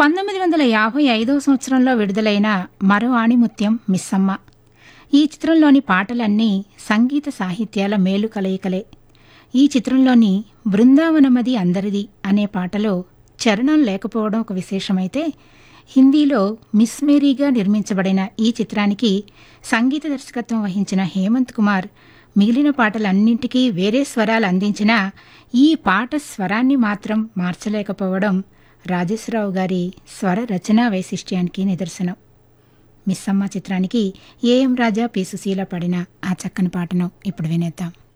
పంతొమ్మిది వందల యాభై ఐదవ సంవత్సరంలో విడుదలైన మరో ఆణిముత్యం మిస్సమ్మ ఈ చిత్రంలోని పాటలన్నీ సంగీత సాహిత్యాల మేలు కలయికలే ఈ చిత్రంలోని బృందావనమది అందరిది అనే పాటలో చరణం లేకపోవడం ఒక విశేషమైతే హిందీలో మిస్ మేరీగా నిర్మించబడిన ఈ చిత్రానికి సంగీత దర్శకత్వం వహించిన హేమంత్ కుమార్ మిగిలిన పాటలన్నింటికీ వేరే స్వరాలు అందించినా ఈ పాట స్వరాన్ని మాత్రం మార్చలేకపోవడం రాజేశ్వరరావు గారి స్వర రచనా వైశిష్ట్యానికి నిదర్శనం మిస్సమ్మ చిత్రానికి ఏఎం రాజా పి సుశీల పాడిన ఆ చక్కని పాటను ఇప్పుడు వినేద్దాం